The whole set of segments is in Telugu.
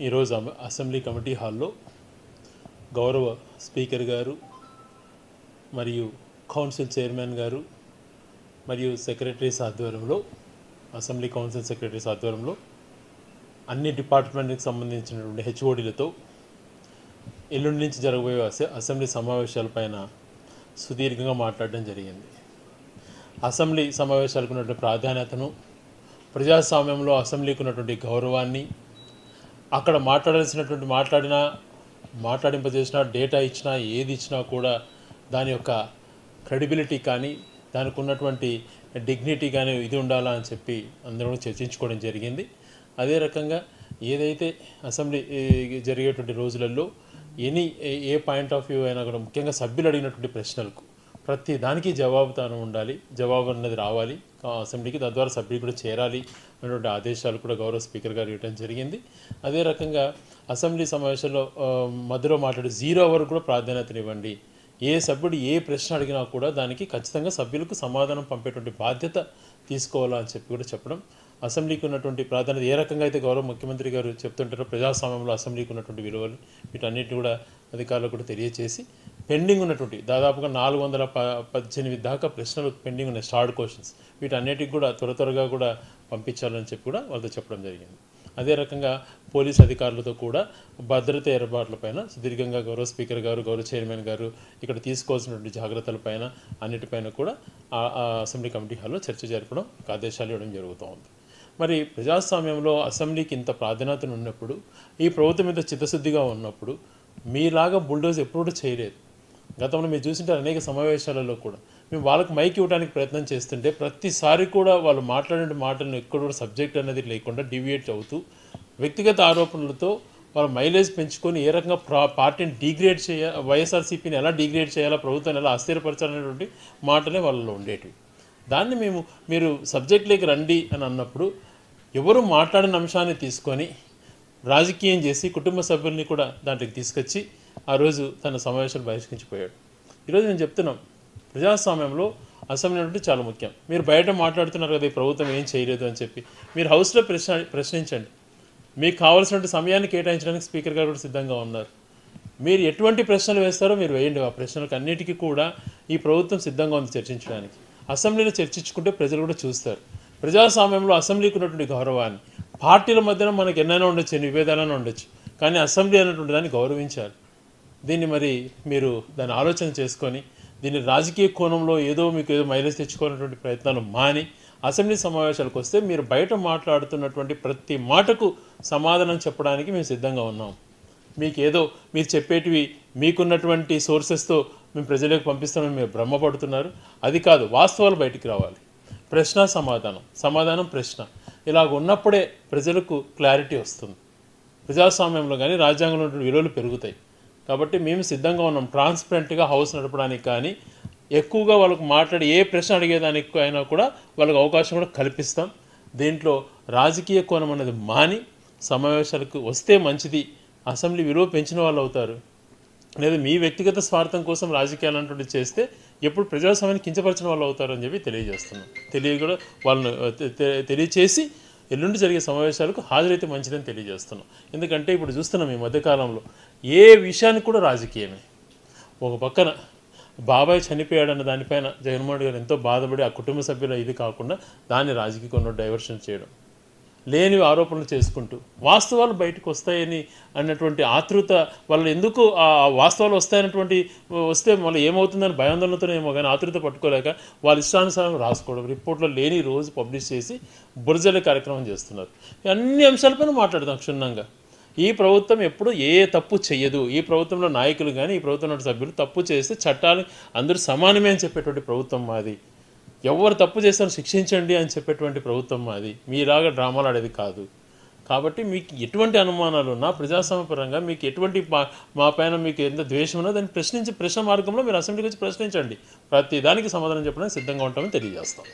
ఈరోజు అమ- అసెంబ్లీ కమిటీ హాల్లో గౌరవ స్పీకర్ గారు మరియు కౌన్సిల్ చైర్మన్ గారు మరియు సెక్రటరీస్ ఆధ్వర్యంలో అసెంబ్లీ కౌన్సిల్ సెక్రటరీస్ ఆధ్వర్యంలో అన్ని డిపార్ట్మెంట్కి సంబంధించినటువంటి హెచ్ఓడీలతో ఎల్లుండి నుంచి జరగబోయే అసె- అసెంబ్లీ సమావేశాలపైన సుదీర్ఘంగా మాట్లాడడం జరిగింది అసెంబ్లీ సమావేశాలకు ఉన్నటువంటి ప్రాధాన్యతను ప్రజాస్వామ్యంలో అసెంబ్లీకి ఉన్నటువంటి గౌరవాన్ని అక్కడ మాట్లాడాల్సినటువంటి మాట్లాడినా మాట్లాడింపజేసినా డేటా ఇచ్చినా ఏది ఇచ్చినా కూడా దాని యొక్క క్రెడిబిలిటీ కానీ దానికి ఉన్నటువంటి డిగ్నిటీ కానీ ఇది ఉండాలా అని చెప్పి అందరూ చర్చించుకోవడం జరిగింది అదే రకంగా ఏదైతే అసెంబ్లీ ఈ, జరిగేటువంటి రోజులలో ఎనీ ఏ- ఏ పాయింట్ ఆఫ్ వ్యూ అయినా కూడా ముఖ్యంగా సభ్యులు అడిగినటువంటి ప్రశ్నలకు ప్రతి దానికి జవాబుతాను ఉండాలి జవాబు అన్నది రావాలి ఆ అసెంబ్లీకి తద్వారా సభ్యులు కూడా చేరాలి అనేటువంటి ఆదేశాలు కూడా గౌరవ స్పీకర్ గారు ఇవ్వడం జరిగింది అదే రకంగా అసెంబ్లీ సమావేశంలో ఆ, మధ్యలో మాట్లాడే జీరో వరకు కూడా ప్రాధాన్యతనివ్వండి ఏ సభ్యుడు ఏ ప్రశ్న అడిగినా కూడా దానికి ఖచ్చితంగా సభ్యులకు సమాధానం పంపేటువంటి బాధ్యత తీసుకోవాలా అని చెప్పి కూడా చెప్పడం అసెంబ్లీకి ఉన్నటువంటి ప్రాధాన్యత ఏ రకంగా అయితే గౌరవ ముఖ్యమంత్రి గారు చెప్తుంటారో ప్రజాస్వామ్యంలో అసెంబ్లీకి ఉన్నటువంటి విలువలు వీటన్నిటిని కూడా అధికారులకు కూడా తెలియచేసి పెండింగ్ ఉన్నటువంటి దాదాపుగా నాలుగు వందల ప పద్దెనిమిది దాకా ప్రశ్నలు పెండింగ్ ఉన్నాయి స్టార్డ్ క్వశ్చన్స్ వీటన్నిటికి కూడా త్వర త్వరగా కూడా పంపించాలని చెప్పి కూడా వాళ్ళతో చెప్పడం జరిగింది అదే రకంగా పోలీస్ అధికారులతో కూడా భద్రత ఏర్పాట్లపైన సుదీర్ఘంగా గౌరవ స్పీకర్ గారు గౌరవ చైర్మన్ గారు ఇక్కడ తీసుకోవాల్సినటువంటి జాగ్రత్తలపైన అన్నిటిపైన కూడా ఆ ఆ అసెంబ్లీ కమిటీ హాల్లో చర్చ జరపడం ఆదేశాలు ఇవ్వడం జరుగుతూ ఉంది మరి ప్రజాస్వామ్యంలో అసెంబ్లీకి ఇంత ప్రాధాన్యత ఉన్నప్పుడు ఈ ప్రభుత్వం మీద చిత్తశుద్ధిగా ఉన్నప్పుడు మీలాగా బుల్డోజ్ ఎప్పుడు కూడా చేయలేదు గతంలో మీరు చూసింటారు అనేక సమావేశాలలో కూడా మేము వాళ్ళకి మైక్ ఇవ్వడానికి ప్రయత్నం చేస్తుంటే ప్రతిసారి కూడా వాళ్ళు మాట్లాడే మాటలను ఎక్కడ కూడా సబ్జెక్ట్ అనేది లేకుండా డివియేట్ అవుతూ వ్యక్తిగత ఆరోపణలతో వాళ్ళ మైలేజ్ పెంచుకొని ఏ రకంగా ప్రా పార్టీని డిగ్రేడ్ చేయ వైఎస్ఆర్సీపీని ఎలా డిగ్రేడ్ చేయాలో ప్రభుత్వాన్ని ఎలా అస్థిరపరచాలనేటువంటి మాటలే వాళ్ళలో ఉండేటివి దాన్ని మేము మీరు సబ్జెక్ట్లోకి రండి అని అన్నప్పుడు ఎవరు మాట్లాడిన అంశాన్ని తీసుకొని రాజకీయం చేసి కుటుంబ సభ్యుల్ని కూడా దాంట్లోకి తీసుకొచ్చి ఆ రోజు తన సమావేశాలు బహిష్కరించిపోయాడు ఈరోజు నేను చెప్తున్నాం ప్రజాస్వామ్యంలో అసెంబ్లీ అంటే చాలా ముఖ్యం మీరు బయట మాట్లాడుతున్నారు కదా ఈ ప్రభుత్వం ఏం చేయలేదు అని చెప్పి మీరు హౌస్లో ప్రశ్న ప్రశ్నించండి మీకు కావాల్సినటువంటి సమయాన్ని కేటాయించడానికి స్పీకర్ గారు కూడా సిద్ధంగా ఉన్నారు మీరు ఎటువంటి ప్రశ్నలు వేస్తారో మీరు వేయండి ఆ ప్రశ్నలకు అన్నిటికీ కూడా ఈ ప్రభుత్వం సిద్ధంగా ఉంది చర్చించడానికి అసెంబ్లీలో చర్చించుకుంటే ప్రజలు కూడా చూస్తారు ప్రజాస్వామ్యంలో అసెంబ్లీకి ఉన్నటువంటి గౌరవాన్ని పార్టీల మధ్యన మనకి ఎన్నైనా ఉండొచ్చు ఎన్ని విభేదాలైనా ఉండొచ్చు కానీ అసెంబ్లీ అనేటువంటి దాన్ని గౌరవించాలి దీన్ని మరి మీరు దాన్ని ఆలోచన చేసుకొని దీన్ని రాజకీయ కోణంలో ఏదో మీకు ఏదో మైలేజ్ తెచ్చుకోవాలన్నటువంటి ప్రయత్నాలు మాని అసెంబ్లీ సమావేశాలకు వస్తే మీరు బయట మాట్లాడుతున్నటువంటి ప్రతి మాటకు సమాధానం చెప్పడానికి మేము సిద్ధంగా ఉన్నాం మీకు ఏదో మీరు చెప్పేటివి మీకున్నటువంటి సోర్సెస్తో మేము ప్రజలకు పంపిస్తామని మీరు భ్రమపడుతున్నారు అది కాదు వాస్తవాలు బయటికి రావాలి ప్రశ్న సమాధానం సమాధానం ప్రశ్న ఇలాగ ఉన్నప్పుడే ప్రజలకు క్లారిటీ వస్తుంది ప్రజాస్వామ్యంలో కానీ రాజ్యాంగంలో ఉన్నటువంటి విలువలు పెరుగుతాయి కాబట్టి మేము సిద్ధంగా ఉన్నాం ట్రాన్స్పరెంట్గా హౌస్ నడపడానికి కానీ ఎక్కువగా వాళ్ళకు మాట్లాడి ఏ ప్రశ్న అడిగేదానికి అయినా కూడా వాళ్ళకి అవకాశం కూడా కల్పిస్తాం దీంట్లో రాజకీయ కోణం అనేది మాని సమావేశాలకు వస్తే మంచిది అసెంబ్లీ విలువ పెంచిన వాళ్ళు అవుతారు లేదా మీ వ్యక్తిగత స్వార్థం కోసం రాజకీయాలు అన్నటువంటి చేస్తే ఎప్పుడు ప్రజాస్వామ్యాన్ని కించపరిచిన వాళ్ళు అవుతారు అని చెప్పి తెలియజేస్తున్నాం తెలియ కూడా వాళ్ళను తె- తె- తెలియచేసి ఎల్లుండి జరిగే సమావేశాలకు హాజరైతే మంచిదని తెలియజేస్తున్నాం ఎందుకంటే ఇప్పుడు చూస్తున్నాం ఈ మధ్యకాలంలో ఏ విషయానికి కూడా రాజకీయమే ఒక పక్కన బాబాయ్ చనిపోయాడన్న దానిపైన జగన్మోహన్ రెడ్డి గారు ఎంతో బాధపడి ఆ కుటుంబ సభ్యుల ఇది కాకుండా దాన్ని రాజకీయ కొన్ని డైవర్షన్ చేయడం లేని ఆరోపణలు చేసుకుంటూ వాస్తవాలు బయటకు వస్తాయని అన్నటువంటి ఆతృత వాళ్ళు ఎందుకు ఆ వాస్తవాలు వస్తాయన్నటువంటి వస్తే మళ్ళీ ఏమవుతుందని భయాందోళనతో ఏమో కానీ ఆతృత పట్టుకోలేక వాళ్ళ ఇష్టానుసారం రాసుకోవడం రిపోర్ట్లో లేని రోజు పబ్లిష్ చేసి బురజలే కార్యక్రమం చేస్తున్నారు ఈ అన్ని అంశాలపైన మాట్లాడదాం క్షుణ్ణంగా ఈ ప్రభుత్వం ఎప్పుడు ఏ తప్పు చెయ్యదు ఈ ప్రభుత్వంలో నాయకులు కానీ ఈ ప్రభుత్వంలో సభ్యులు తప్పు చేస్తే చట్టాలు అందరూ సమానమే అని చెప్పేటువంటి ప్రభుత్వం మాది ఎవరు తప్పు చేస్తారో శిక్షించండి అని చెప్పేటువంటి ప్రభుత్వం మాది మీలాగా డ్రామాలు ఆడేది కాదు కాబట్టి మీకు ఎటువంటి అనుమానాలు ఉన్నా ప్రజాస్వామ్యపరంగా మీకు ఎటువంటి మా- మా పైన మీకు ఎంత ద్వేషం ఉన్నా దాన్ని ప్రశ్నించి ప్రశ్న మార్గంలో మీరు అసెంబ్లీకి వచ్చి ప్రశ్నించండి ప్రతి దానికి సమాధానం చెప్పడానికి సిద్ధంగా ఉంటామని తెలియజేస్తాం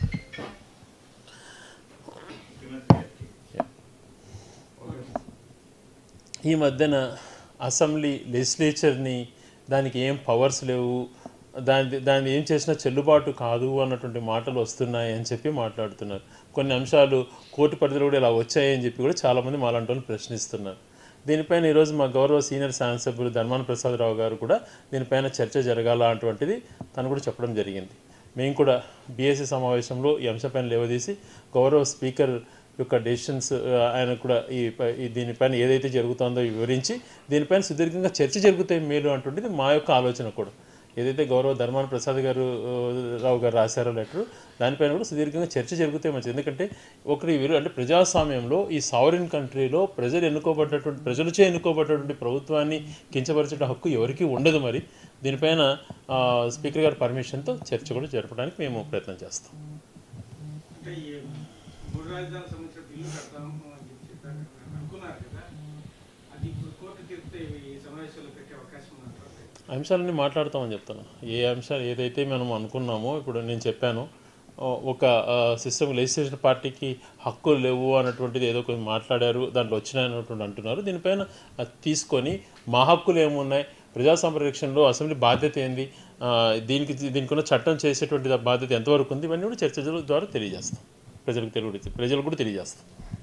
ఈ మధ్యన అసెంబ్లీ లెజిస్లేచర్ని దానికి ఏం పవర్స్ లేవు దాని దాన్ని ఏం చేసినా చెల్లుబాటు కాదు అన్నటువంటి మాటలు వస్తున్నాయి అని చెప్పి మాట్లాడుతున్నారు కొన్ని అంశాలు కోర్టు పరిధిలో కూడా ఇలా వచ్చాయి అని చెప్పి కూడా చాలామంది మాలాంటి వాళ్ళు ప్రశ్నిస్తున్నారు దీనిపైన ఈరోజు మా గౌరవ సీనియర్ శాసనసభ్యులు ధర్మాన ప్రసాదరావు గారు కూడా దీనిపైన చర్చ జరగాల అటువంటిది తను కూడా చెప్పడం జరిగింది మేము కూడా బీఎస్సీ సమావేశంలో ఈ అంశంపైన లేవదీసి గౌరవ స్పీకర్ యొక్క డెసిషన్స్ ఆయన కూడా ఈ ప- ఈ దీనిపైన ఏదైతే జరుగుతుందో వివరించి దీనిపైన సుదీర్ఘంగా చర్చ జరుగుతాయి మేలు అంటుండేది మా యొక్క ఆలోచన కూడా ఏదైతే గౌరవ ధర్మాన ప్రసాద్ గారు ఆ, రావు గారు రాశారో లెటర్ దానిపైన కూడా సుదీర్ఘంగా చర్చ జరిగితే మంచిది ఎందుకంటే ఒకరి వీరు అంటే ప్రజాస్వామ్యంలో ఈ సావరిన్ కంట్రీలో ప్రజలు ఎన్నుకోబడ్డటువంటి ప్రజలచే ఎన్నుకోబడ్డటువంటి ప్రభుత్వాన్ని కించపరిచే హక్కు ఎవరికీ ఉండదు మరి దీనిపైన ఆ, స్పీకర్ గారి పర్మిషన్తో చర్చ కూడా జరపడానికి మేము ప్రయత్నం చేస్తాం అంటే ఈ మూడు రాజధానులకు సంబంధించిన బిల్లు కడతాము అని చెప్పి చెప్పారు కదా, అనుకున్నారు కదా అది ఇప్పుడు కోర్టు తీర్పితే ఈ సమావేశంలో పెట్టే అవకాశం ఉందంటారు అంశాలన్నీ మాట్లాడతామని చెప్తాను ఏ అంశాలు ఏదైతే మనం అనుకున్నామో ఇప్పుడు నేను చెప్పాను ఓ- ఒక సిస్టమ్ లెజిస్లేషన్ పార్టీకి హక్కులు లేవు అన్నటువంటిది ఏదో కొంచెం మాట్లాడారు దాంట్లో వచ్చినాయి అన్నటువంటి అంటున్నారు దీనిపైన అది తీసుకొని మా హక్కులు ఏమున్నాయి ప్రజా సంరక్షణలో అసెంబ్లీ బాధ్యత ఏంది ఆ, దీనికి దీనికి ఉన్న చట్టం చేసేటువంటి బాధ్యత ఎంతవరకు ఉంది ఇవన్నీ కూడా చర్చల ద్వారా తెలియజేస్తాం ప్రజలకు తెలియ ప్రజలకు కూడా తెలియజేస్తాం